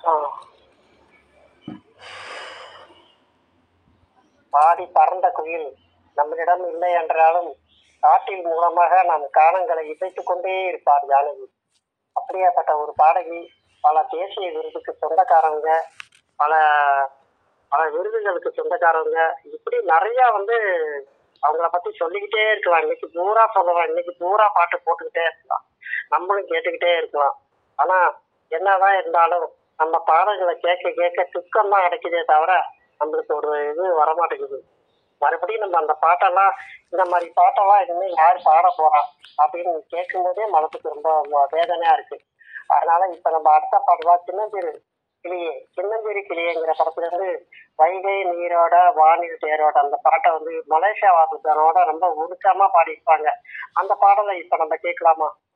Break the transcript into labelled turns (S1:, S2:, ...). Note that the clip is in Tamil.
S1: ஆ. பாடி பறந்த குயில் நம்மளிடம் இல்லை என்றாலும் காட்டில் மூலமாக நம் கானங்களை இசைத்துக் கொண்டே இருப்பார் ஜானகி அப்படியாப்பட்ட ஒரு பாடகி பல தேசிய விருதுக்கு சொந்தக்காரங்க பல பல விருதுகளுக்கு சொந்தக்காரங்க இப்படி நிறைய வந்து அவங்கள பத்தி சொல்லிக்கிட்டே இருக்கலாம் இன்னைக்கு பூரா சொல்லலாம் இன்னைக்கு பூரா பாட்டு போட்டுக்கிட்டே இருக்கலாம் நம்மளும் கேட்டுக்கிட்டே இருக்கலாம் ஆனா என்னதான் இருந்தாலும் நம்ம பாடல்களை கேட்க கேட்க துக்கம் தான் கிடைக்குதே தவிர நம்மளுக்கு ஒரு இது வரமாட்டேங்குது மறுபடியும் நம்ம அந்த பாட்டெல்லாம் இந்த மாதிரி பாட்டெல்லாம் இனிமே யார் பாட போறா அப்படின்னு கேட்கும்போதே மனசுக்கு ரொம்ப வ- வேதனையா இருக்கு அதனால இப்ப நம்ம அடுத்த பாட்டு சின்னஞ்சிறு கிளியே சின்னஞ்சிறு கிளியேங்கிற படத்துல இருந்து வைகை நீரோட வானில் தேரோட அந்த பாட்டை வந்து மலேசியா வாசத்தனோட ரொம்ப உருக்கமா பாடியிருப்பாங்க அந்த பாடலை இப்ப நம்ம கேட்கலாமா